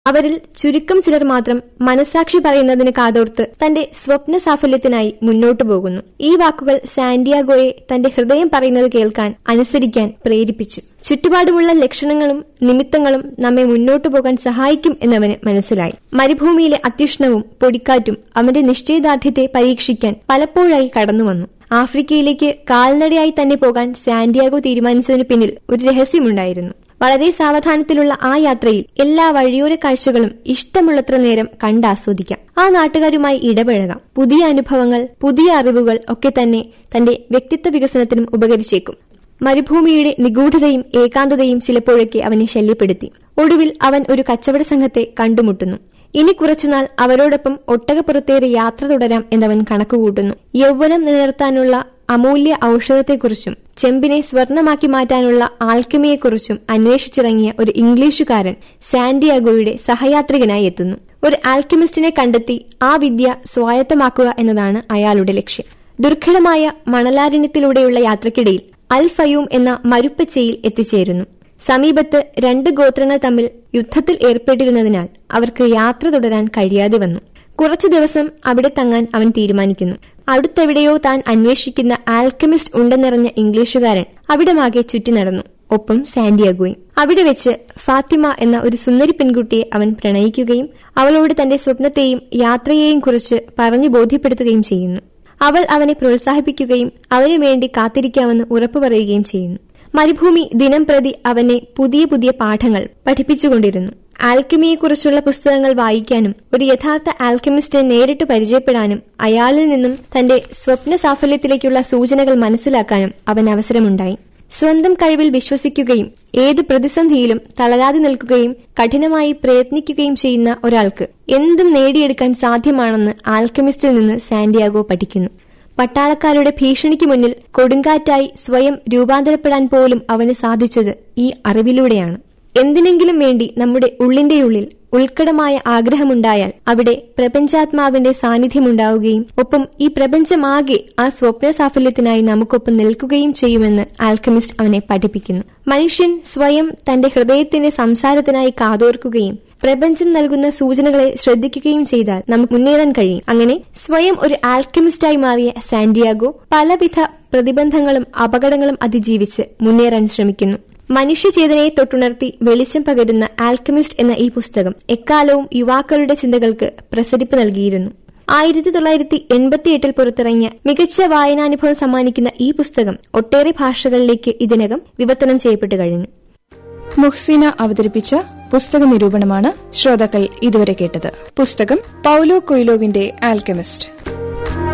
അവരിൽ ചുരുക്കം ചിലർ മാത്രം മനസാക്ഷി പറയുന്നതിന് കാതോർത്ത് തന്റെ സ്വപ്ന സാഫല്യത്തിനായി മുന്നോട്ടു പോകുന്നു ഈ വാക്കുകൾ സാന്റിയാഗോയെ തന്റെ ഹൃദയം പറയുന്നത് കേൾക്കാൻ അനുസരിക്കാൻ പ്രേരിപ്പിച്ചു ചുറ്റുപാടുമുള്ള ലക്ഷണങ്ങളും നിമിത്തങ്ങളും നമ്മെ മുന്നോട്ടു പോകാൻ സഹായിക്കും എന്നവന് മനസ്സിലായി മരുഭൂമിയിലെ അത്യുഷ്ണവും പൊടിക്കാറ്റും അവന്റെ നിശ്ചയദാർഢ്യത്തെ പരീക്ഷിക്കാൻ പലപ്പോഴായി കടന്നുവന്നു ആഫ്രിക്കയിലേക്ക് കാൽനടയായി തന്നെ പോകാൻ സാന്റിയാഗോ തീരുമാനിച്ചതിനു പിന്നിൽ ഒരു രഹസ്യമുണ്ടായിരുന്നു വളരെ സാവധാനത്തിലുള്ള ആ യാത്രയിൽ എല്ലാ വഴിയോര കാഴ്ചകളും ഇഷ്ടമുള്ളത്ര നേരം കണ്ടാസ്വദിക്കാം ആ നാട്ടുകാരുമായി ഇടപഴകാം പുതിയ അനുഭവങ്ങൾ പുതിയ അറിവുകൾ ഒക്കെ തന്നെ തന്റെ വ്യക്തിത്വ വികസനത്തിനും ഉപകരിച്ചേക്കും മരുഭൂമിയുടെ നിഗൂഢതയും ഏകാന്തതയും ചിലപ്പോഴൊക്കെ അവനെ ശല്യപ്പെടുത്തി ഒടുവിൽ അവൻ ഒരു കച്ചവട സംഘത്തെ കണ്ടുമുട്ടുന്നു ഇനി കുറച്ചുനാൾ അവരോടൊപ്പം ഒട്ടകപ്പുറത്തേറെ യാത്ര തുടരാം എന്നവൻ കണക്കുകൂട്ടുന്നു യൗവനം നിലനിർത്താനുള്ള അമൂല്യ ഔഷധത്തെക്കുറിച്ചും ചെമ്പിനെ സ്വർണമാക്കി മാറ്റാനുള്ള ആൽക്കമിയെക്കുറിച്ചും അന്വേഷിച്ചിറങ്ങിയ ഒരു ഇംഗ്ലീഷുകാരൻ സാന്റിയാഗോയുടെ സഹയാത്രികനായി എത്തുന്നു ഒരു ആൽക്കമിസ്റ്റിനെ കണ്ടെത്തി ആ വിദ്യ സ്വായത്തമാക്കുക എന്നതാണ് അയാളുടെ ലക്ഷ്യം ദുർഘടമായ മണലാരണ്യത്തിലൂടെയുള്ള യാത്രക്കിടയിൽ അൽ ഫയൂം എന്ന മരുപ്പച്ചയിൽ എത്തിച്ചേരുന്നു സമീപത്ത് രണ്ട് ഗോത്രങ്ങൾ തമ്മിൽ യുദ്ധത്തിൽ ഏർപ്പെട്ടിരുന്നതിനാൽ അവർക്ക് യാത്ര തുടരാൻ കഴിയാതെ വന്നു കുറച്ചു ദിവസം അവിടെ തങ്ങാൻ അവൻ തീരുമാനിക്കുന്നു അടുത്തെവിടെയോ താൻ അന്വേഷിക്കുന്ന ആൽക്കമിസ്റ്റ് ഉണ്ടെന്നറിഞ്ഞ ഇംഗ്ലീഷുകാരൻ അവിടമാകെ ചുറ്റി നടന്നു ഒപ്പം സാന്റിയാഗോയും അവിടെ വെച്ച് ഫാത്തിമ എന്ന ഒരു സുന്ദരി പെൺകുട്ടിയെ അവൻ പ്രണയിക്കുകയും അവളോട് തന്റെ സ്വപ്നത്തെയും യാത്രയെയും കുറിച്ച് പറഞ്ഞു ബോധ്യപ്പെടുത്തുകയും ചെയ്യുന്നു അവൾ അവനെ പ്രോത്സാഹിപ്പിക്കുകയും അവനു വേണ്ടി കാത്തിരിക്കാമെന്ന് ഉറപ്പു പറയുകയും ചെയ്യുന്നു മരുഭൂമി ദിനം പ്രതി അവനെ പുതിയ പുതിയ പാഠങ്ങൾ പഠിപ്പിച്ചുകൊണ്ടിരുന്നു ആൽക്കമിയെക്കുറിച്ചുള്ള പുസ്തകങ്ങൾ വായിക്കാനും ഒരു യഥാർത്ഥ ആൽക്കമിസ്റ്റിനെ നേരിട്ട് പരിചയപ്പെടാനും അയാളിൽ നിന്നും തന്റെ സ്വപ്ന സാഫല്യത്തിലേക്കുള്ള സൂചനകൾ മനസ്സിലാക്കാനും അവൻ അവസരമുണ്ടായി സ്വന്തം കഴിവിൽ വിശ്വസിക്കുകയും ഏത് പ്രതിസന്ധിയിലും തളരാതെ നിൽക്കുകയും കഠിനമായി പ്രയത്നിക്കുകയും ചെയ്യുന്ന ഒരാൾക്ക് എന്തും നേടിയെടുക്കാൻ സാധ്യമാണെന്ന് ആൽക്കമിസ്റ്റിൽ നിന്ന് സാന്റിയാഗോ പഠിക്കുന്നു പട്ടാളക്കാരുടെ ഭീഷണിക്ക് മുന്നിൽ കൊടുങ്കാറ്റായി സ്വയം രൂപാന്തരപ്പെടാൻ പോലും അവന് സാധിച്ചത് ഈ അറിവിലൂടെയാണ് എന്തിനെങ്കിലും വേണ്ടി നമ്മുടെ ഉള്ളിന്റെ ഉള്ളിൽ ഉൾക്കടമായ ആഗ്രഹമുണ്ടായാൽ അവിടെ പ്രപഞ്ചാത്മാവിന്റെ സാന്നിധ്യമുണ്ടാവുകയും ഒപ്പം ഈ പ്രപഞ്ചമാകെ ആ സ്വപ്ന സാഫല്യത്തിനായി നമുക്കൊപ്പം നിൽക്കുകയും ചെയ്യുമെന്ന് ആൽക്കമിസ്റ്റ് അവനെ പഠിപ്പിക്കുന്നു മനുഷ്യൻ സ്വയം തന്റെ ഹൃദയത്തിന്റെ സംസാരത്തിനായി കാതോർക്കുകയും പ്രപഞ്ചം നൽകുന്ന സൂചനകളെ ശ്രദ്ധിക്കുകയും ചെയ്താൽ നമുക്ക് മുന്നേറാൻ കഴിയും അങ്ങനെ സ്വയം ഒരു ആൽക്കമിസ്റ്റായി മാറിയ സാന്റിയാഗോ പലവിധ പ്രതിബന്ധങ്ങളും അപകടങ്ങളും അതിജീവിച്ച് മുന്നേറാൻ ശ്രമിക്കുന്നു മനുഷ്യചേതനയെ തൊട്ടുണർത്തി വെളിച്ചം പകരുന്ന ആൽക്കമിസ്റ്റ് എന്ന ഈ പുസ്തകം എക്കാലവും യുവാക്കളുടെ ചിന്തകൾക്ക് പ്രസരിപ്പ് നൽകിയിരുന്നു ആയിരത്തി തൊള്ളായിരത്തി എൺപത്തിയെട്ടിൽ പുറത്തിറങ്ങിയ മികച്ച വായനാനുഭവം സമ്മാനിക്കുന്ന ഈ പുസ്തകം ഒട്ടേറെ ഭാഷകളിലേക്ക് ഇതിനകം വിവർത്തനം ചെയ്യപ്പെട്ടു കഴിഞ്ഞു മുഹ്സീന അവതരിപ്പിച്ച പുസ്തക നിരൂപണമാണ് ശ്രോതാക്കൾ ഇതുവരെ കേട്ടത് പുസ്തകം പൌലോ കൊയ്ലോവിന്റെ ആൽക്കമിസ്റ്റ്